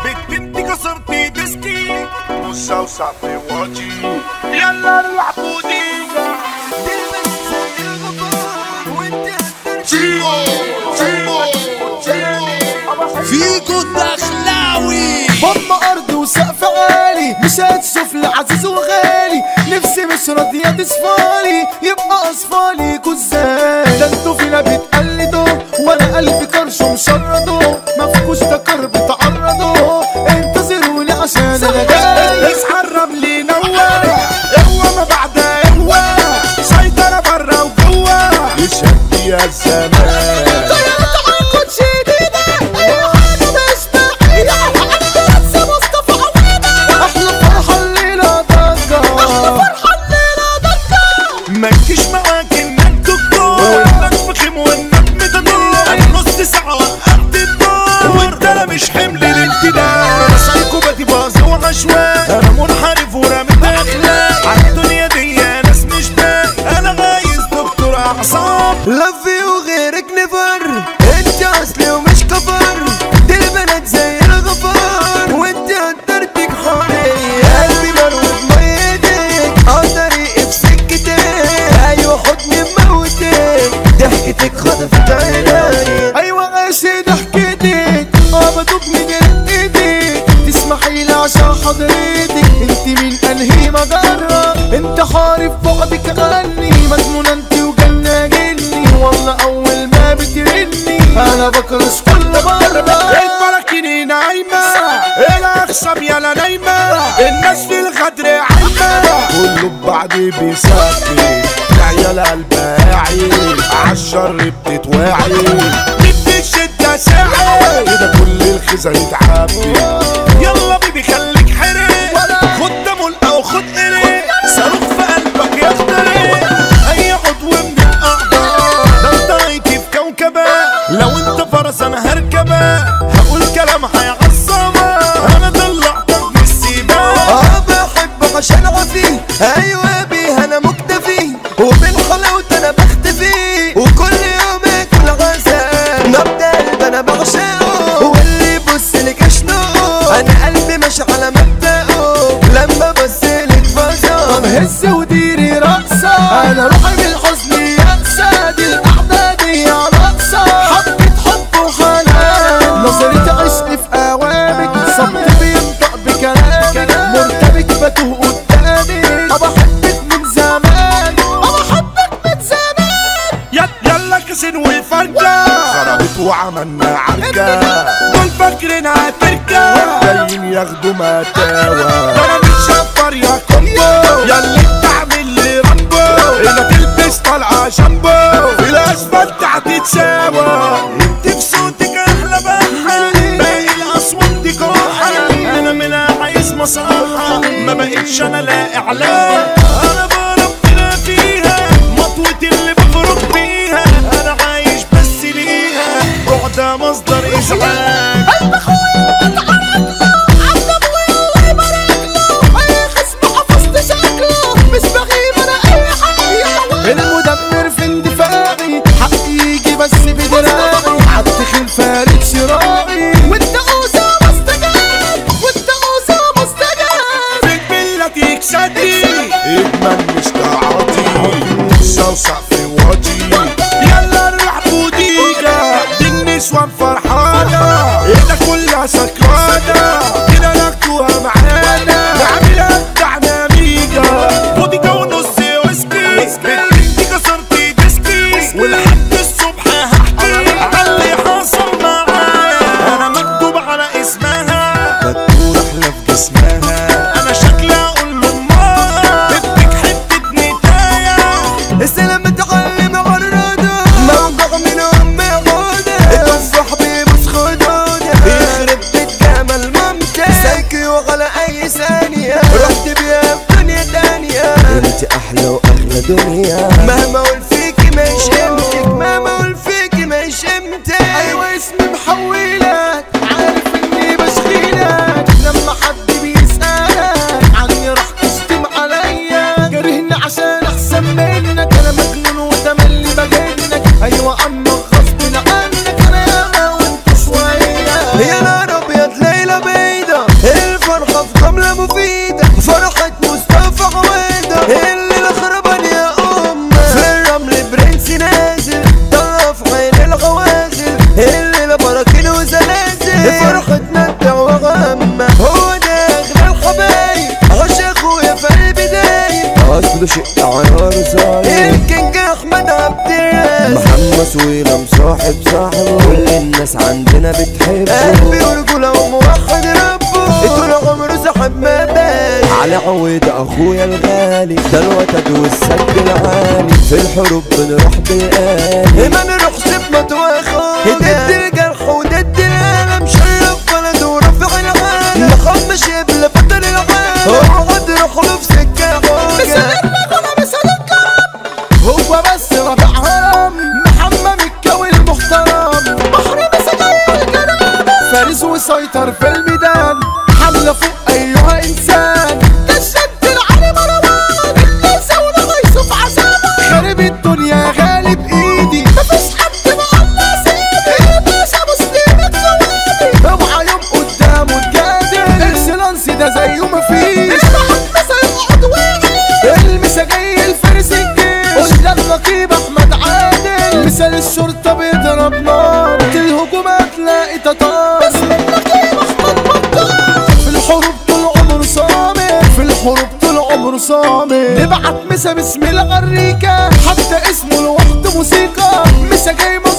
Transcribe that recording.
بنت انت كسرتي ديسكي مسوسع في وجهي يلا نلعب بوديجا فيكو الدخلاوي بابا ارض وسقف عالي مش هتشوف العزيز وغالي نفسي مش راضية تصفالي يبقى اصفالي كزال ده انتوا فينا بتقلدوا وانا قلبي كرش ومشردوا ما فيكوش ده كرب تعرضوا انتظروني عشان انا جاي اسحرم لي نور هو ما بعدها هو سيطرة برا وجوا يشهد يا الزمان احلى فرحة الليلة ضجة ما تجيش معاك انك دكتور وانك فخم وانك متدور انا نص ساعة وقفت الدور وانت لا مش حمل الانتداب انا سايكوباتي باظ وعشوائي انا منحرف ورامي اخلاق على الدنيا دي ناس مش باقي انا غايز دكتور اعصاب لفي وغيرك نفر انت اصلي ومش كفر دي البنات زي الغفار وانت قدرتك حرية قلبي مروج ميتك طريقي في سكتك ايوه حضني مموتك ضحكتك خطفت عيني ايوه عايشة ضحكتك اه بدوب من ايدك تسمحي لي عشان حضرتك انت من انهي مجرة انت حارف بعدك عني مجنونة انت وجنة جني والله اول ما بترني انا بكرش كل مرة البراكين نايمة الاخصم يلا نايمة الناس في الغدر عايمة كله بعدي بيسافي العيال قلبها عين عالشر بتتواعي بدي الشدة ساعة كده كل الخزا يتعبي يلا بيبي خليك حرق خد دمول او خد قلق صاروخ في قلبك يخترق اي عضو من الاعضاء ده انت عايتي في كوكبة لو انت فرس انا هركبة هقول كلام هيعصبك انا طلعتك من السباق اه بحبك عشان عفي ايوه بيها انا مكتفي وبالحلاوة انا بختفي وكل يوم اكل غزال نبدا قلب انا بعشقه واللي يبص لك اشنقه انا قلبي ماشي على مبدأه لما بص لك فزع طب هز وديري رقصة انا روحي من الحزن يأسى دي القعدة دي رقصة حبة حب وحنان نظرتي عشق في اوامك صمت بينطق بكلامك مرتبك بتوه قدامك ابى احبك من زمان ابى احبك من زمان يل- يلا كسن وفرجة خربت وعملنا عركة دول فاكرين هتركب جايين ياخدوا متاوى انا متشفر يا كومبو ياللي بتعمل لي رامبو هنا تلبس طلعه شامبو في الاسفلت هتتساوى انت في صوتك احلى بحل باقي الاصوات دي كحة انا منها عايز مصحة ما بقتش انا لا اعلان انا بربنا فيها مطوتي اللي بفرق بيها انا عايش بس ليها بعدها مصدر ازعاج المدمر في اندفاعي حقي يجي بس بدراعي عالتخين فارد شراعي وانت اسامه استجاب وانت اسامه استجاب في الفيلا تكسدي ادمان مش تعاطي مسوسع في وجهي يلا نروح بوديجا دي النسوان فرحانة ايدك كلها سكرانة كده ناخدوها معانا نعملها بتاعنا ميجا بوديجا ونص ويسكي بنتي كسرتي ديسكي ولحد الصبح هحكي على اللي حصل معايا انا مكتوب على اسمها دكتور احلى في جسمها انا شكلي اقول لامها بدك حتة نتاية السلام متعلم عرضه موجع من امي عوده التفاح بيبص خدوده يخرب بيت جمال ممتع سايكي وعلى اي ثانية رحت بيها في دنيا تانية انت احلى واغلى دنيا مهما اقول فيكي ما يشمتك مهما اقول فيكي ما يشمتك ايوه اسمي محولك عارف اني بشغيلك لما حد بيسألك عني راح تشتم عليا كرهني عشان احسن منك انا مجنون وتملي بجنك ايوه اما غصب عنك انا ياما وانت شويه يا نهار ابيض ليلى بيا عنده شق عيار صاير الكينج احمد عبد الرازق محمد سويلة مصاحب صاحبه كل الناس عندنا بتحبه قلبي ورجولة وموحد ربه طول عمره صاحب مبادئ على عويد اخويا الغالي ده الوتد والسد العالي في الحروب بنروح بالآلي ما نروحش بمطوخه ضد الجرح وضد الالم شرف بلد ورفع العالم نخمش يبلى فتر العالم اوعى تروح له في سكه هو بس ربع هرم محمد الكوي المحترم بحر مسجل فارس وسيطر في الميدان حملة فوق أيها إنسان كشفت العلي مروان النسا يوسف عزامة خارب الدنيا غالب إيدي مفيش حد معلى سيدي الباشا مسلم الكوالي اوعى يوم قدامه تجادل اكسلانس ده زيه مفيش مثل عضوي المسا جاي الفارس الجيش قلنا النقيب احمد عادل مثال الشرطه بيضرب نار الهجومات تلاقي تتار اسم النقيب احمد بطال في الحروب طول عمره صامت في الحروب طول عمره صامت نبعت مسا باسم الغريكه حتى اسمه لوحده موسيقى مسا جاي